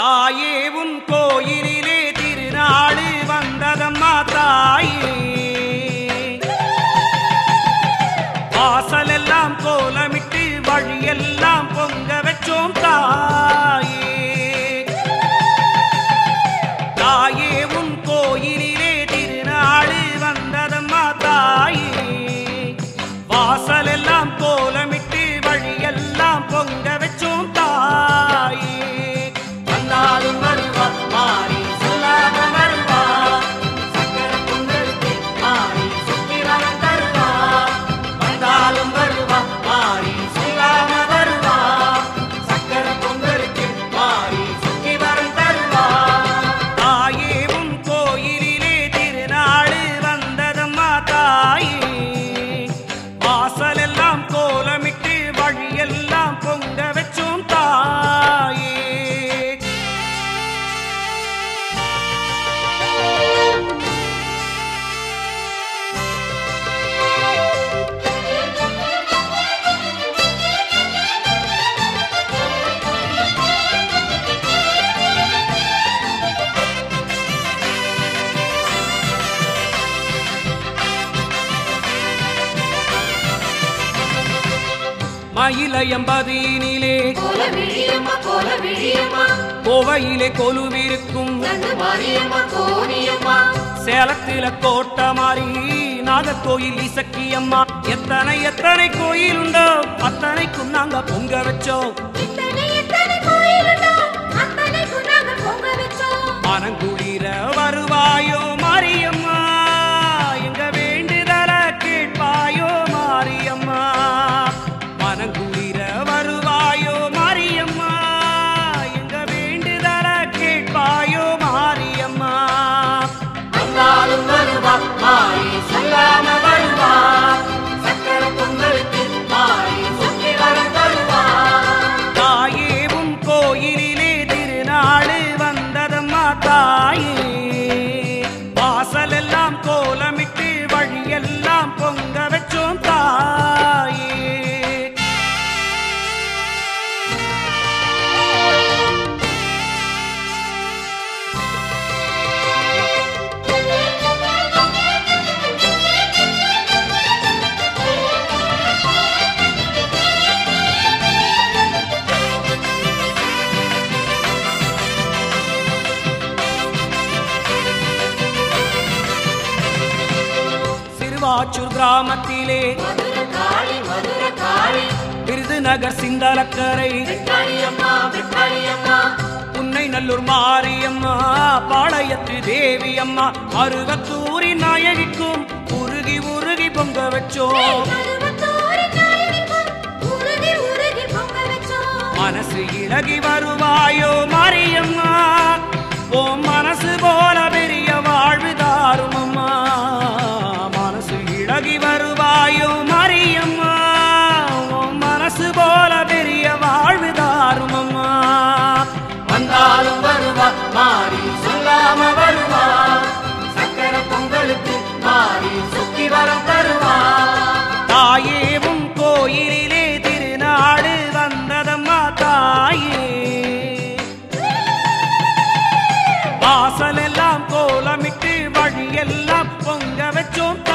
தாயே உன் கோயிலிலே திருநாடு வந்ததம்மா தாயே வாசலெல்லாம் கோலமிட்டு வழியெல்லாம் பொங்க வச்சோம் தாயே தாயே உன் கோயிலிலே திருநாடு வந்ததம்மா தாயே வாசலெல்லாம் கோலமிட்டு வழியெல்லாம் பொங்க வச்சோம் தாயே வந்தாலும் வருவா மாறி சொல்லாம வருவா சக்கர பொங்கலுக்கு மாறி சுத்தி வரம் தருவா வந்தாலும் வருவா மாறி சொல்லாம வருவா சக்கர பொங்கலுக்கு மாறி சுத்தி வரம் தருவா தாயே உன் கோயிலிலே திருநாடு வந்ததம்மா தாயே வாசலெல்லாம் கோலமிட்டு வழியெல்லாம் பொங்க வச்சோம் தாயே மயிலயம்பதியினிலே கோல விழியம்மா கோல விழியம்மா கோவையிலே கொலுவிருக்கும் நண்டு மாரியம்மா கோணியம்மா சேலத்தில கோட்ட மாறி நாகர்கோயில் இசக்கியம்மா எத்தனை எத்தனை கோயில் உண்டோ அத்தனைக்கும் நாங்க பொங்க வச்சோம் இத்தனை எத்தனை கோயிலுண்டோ அத்தனைக்கும் நாங்க பொங்க வச்சோம் மனங்குளிர வருவாயோ மாரியம்மா எங்க வேண்டுதல கேட்பாயோ மாரியம்மா மனங்குளிர வருவாயோ மாரியம்மா எங்க வேண்டுதல கேட்பாயோ மாரியம்மா வந்தாலும் வருவா மாறி சொல்லாம வருவா சக்கர பொங்கலுக்கு மாறி சுத்தி வர தருவா தாயே உன் கோயிலிலே திருநாடு வந்ததம்மா தாயே வாசலெல்லாம் கோலமிட்டு வழியெல்லாம் பொங்க வச்சோம் தாயே சிறுவாச்சூர் கிராமத்திலே மதுர காளி மதுர காளி விருதுநகர் சிந்தலக்கரை வெட்டாளியம்மா வெட்டாளியம்மா உன்னை நல்லூர் மாரியம்மா பாளையத்து தேவி அம்மா அருவத்தூரின் நாயகிக்கும் உருகி உருகி பொங்க வச்சோம் கருவத்தூரின் நாயகிக்கும் உருகி உருகி பொங்க வச்சோம் மனசு இழகி வருவாயோ மாரியம்மா ஓ மனசு போல பெரிய வாழ்வு தாரும் அம்மா மனசு இழகி வருவாயோ மாரியம்மா ஓ மனசு போல பெரிய வாழ்வு தாரும் அம்மா வந்தாலும் வருவா மாறி சொல்லாம வருவா சக்கர பொங்கலுக்கு மாறி சுத்தி வரம் தருவா தாயே உன் கோயிலிலே திருநாடு வந்ததம்மா தாயே வாசலெல்லாம் கோலமிட்டு வழியெல்லாம் பொங்க வச்சோம்